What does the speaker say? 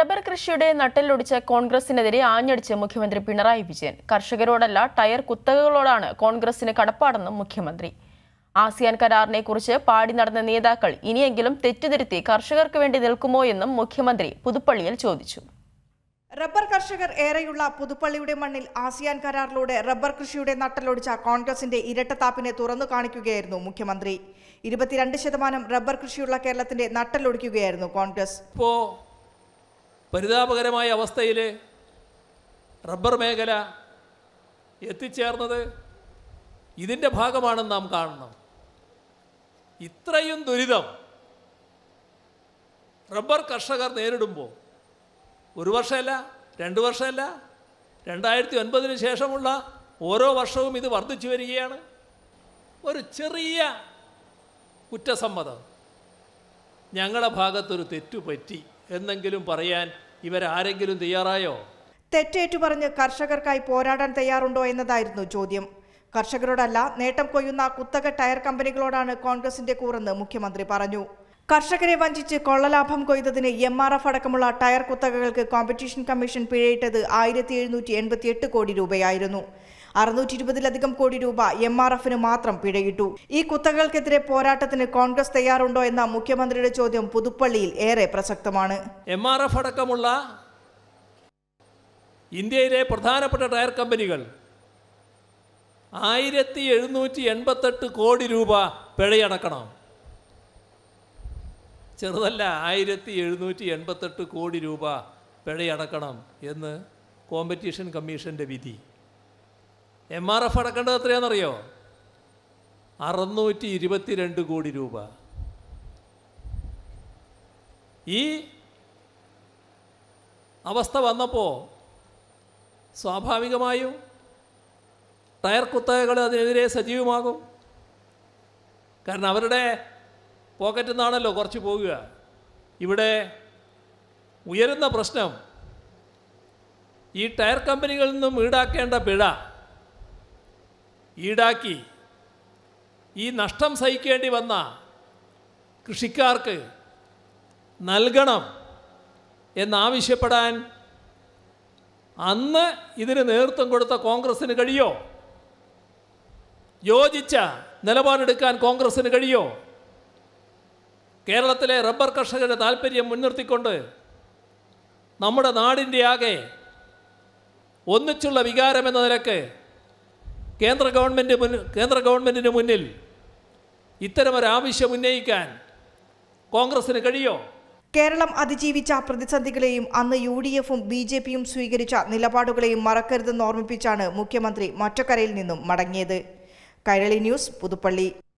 rubber കൃഷിയുടെ നട്ടെല്ലൊടിച്ച കോൺഗ്രസിനെതിരെ ആഞ്ഞടിച്ച് മുഖ്യമന്ത്രി പിണറായി വിജയൻ കർഷകരോടല്ല ടയർ കുത്തകകളോടാണ് കോൺഗ്രസിന് കടപ്പാടെന്നും മുഖ്യമന്ത്രി ആസിയാൻ കരാറിനെ കുറിച്ച് പാടി നടന്ന നേതാക്കൾ ഇനിയെങ്കിലും തെറ്റുതിരുത്തി കർഷകർക്ക് വേണ്ടി നിൽക്കുമോ എന്നും മുഖ്യമന്ത്രി പുതുപ്പള്ളിയിൽ ചോദിച്ചു റബ്ബർ കർഷകർ ഏറെയുള്ള പുതുപ്പള്ളിയുടെ മണ്ണിൽ ആസിയാൻ കരാറിലൂടെ റബ്ബർ കൃഷിയുടെ നട്ടലൊടിച്ച കോൺഗ്രസിന്റെ ഇരട്ടത്താപ്പിനെ തുറന്നു കാണിക്കുകയായിരുന്നു മുഖ്യമന്ത്രി ഇരുപത്തിരണ്ട് ശതമാനം റബ്ബർ കൃഷിയുള്ള കേരളത്തിന്റെ നട്ടലൊടിക്കുകയായിരുന്നു കോൺഗ്രസ് ഇപ്പോൾ പരിതാപകരമായ അവസ്ഥയിൽ റബ്ബർ മേഖല എത്തിച്ചേർന്നത് ഇതിൻ്റെ ഭാഗമാണെന്ന് നാം കാണണം ഇത്രയും ദുരിതം റബ്ബർ കർഷകർ നേരിടുമ്പോൾ ഒരു വർഷമല്ല രണ്ട് വർഷമല്ല രണ്ടായിരത്തി ഒൻപതിന് ശേഷമുള്ള ഓരോ വർഷവും ഇത് വർദ്ധിച്ചു വരികയാണ് ഒരു ചെറിയ കുറ്റസമ്മതം ഞങ്ങളുടെ ഭാഗത്തൊരു തെറ്റു പറ്റി എന്നെങ്കിലും പറയാൻ ഇവരാരെങ്കിലും തയ്യാറായോ തെറ്റേറ്റു പറഞ്ഞ് കർഷകർക്കായി പോരാടാൻ തയ്യാറുണ്ടോ എന്നതായിരുന്നു ചോദ്യം കർഷകരോടല്ല നേട്ടം കൊയ്യുന്ന കുത്തക ടയർ കമ്പനികളോടാണ് കോൺഗ്രസിന്റെ കൂറെന്ന് മുഖ്യമന്ത്രി പറഞ്ഞു കർഷകരെ വഞ്ചിച്ച് കൊള്ളലാഭം കൊയ്തതിന് എം ആർ എഫ് അടക്കമുള്ള ടയർ കുത്തകകൾക്ക് കോമ്പറ്റീഷൻ കമ്മീഷൻ പിഴയിട്ടത് ആയിരത്തി എഴുന്നൂറ്റി എൺപത്തി എട്ട് കോടി രൂപയായിരുന്നു അറുന്നൂറ്റി ഇരുപതിലധികം കോടി രൂപ എം ആർ എഫിന് മാത്രം പിഴയിട്ടു ഈ കുത്തകകൾക്കെതിരെ പോരാട്ടത്തിന് കോൺഗ്രസ് തയ്യാറുണ്ടോ എന്ന മുഖ്യമന്ത്രിയുടെ ചോദ്യം പുതുപ്പള്ളിയിൽ ഏറെ പ്രസക്തമാണ് എം ആർ എഫ് അടക്കമുള്ള ഇന്ത്യയിലെ പ്രധാനപ്പെട്ട ടയർ കമ്പനികൾ ആയിരത്തി എഴുന്നൂറ്റി എൺപത്തെട്ട് കോടി രൂപ പിഴയടക്കണം ചെറുതല്ല ആയിരത്തി എഴുന്നൂറ്റി എൺപത്തെട്ട് കോടി രൂപ പിഴയടക്കണം എന്ന് കോമ്പറ്റീഷൻ കമ്മീഷൻ്റെ വിധി എം ആർ എഫ് അടക്കേണ്ടത് എത്രയാണെന്നറിയോ അറുന്നൂറ്റി ഇരുപത്തിരണ്ട് കോടി രൂപ ഈ അവസ്ഥ വന്നപ്പോൾ സ്വാഭാവികമായും ടയർ കുത്തകകൾ അതിനെതിരെ സജീവമാകും കാരണം അവരുടെ പോക്കറ്റിൽ നിന്നാണല്ലോ കുറച്ച് പോകുക ഇവിടെ ഉയരുന്ന പ്രശ്നം ഈ ടയർ കമ്പനികളിൽ നിന്നും ഈടാക്കേണ്ട പിഴ ഈടാക്കി ഈ നഷ്ടം സഹിക്കേണ്ടി വന്ന കൃഷിക്കാർക്ക് നൽകണം എന്നാവശ്യപ്പെടാൻ അന്ന് ഇതിന് നേതൃത്വം കൊടുത്ത കോൺഗ്രസ്സിന് കഴിയോ യോജിച്ച നിലപാടെടുക്കാൻ കോൺഗ്രസ്സിന് കഴിയോ കേരളത്തിലെ റബ്ബർ കർഷകരുടെ താല്പര്യം മുൻനിർത്തിക്കൊണ്ട് നമ്മുടെ നാടിൻ്റെ ആകെ ഒന്നിച്ചുള്ള വികാരം എന്ന നിലക്ക് കേന്ദ്ര ഗവൺമെൻറ് മുൻ കേന്ദ്ര ഗവൺമെൻറ്റിന് മുന്നിൽ ഇത്തരമൊരാവശ്യം ഉന്നയിക്കാൻ കോൺഗ്രസ്സിന് കഴിയോ കേരളം അതിജീവിച്ച പ്രതിസന്ധികളെയും അന്ന് യു ഡി എഫും ബി ജെ പിയും സ്വീകരിച്ച നിലപാടുകളെയും മറക്കരുതെന്ന് ഓർമ്മിപ്പിച്ചാണ് മുഖ്യമന്ത്രി മൊറ്റക്കരയിൽ നിന്നും മടങ്ങിയത് കൈരളി ന്യൂസ് പുതുപ്പള്ളി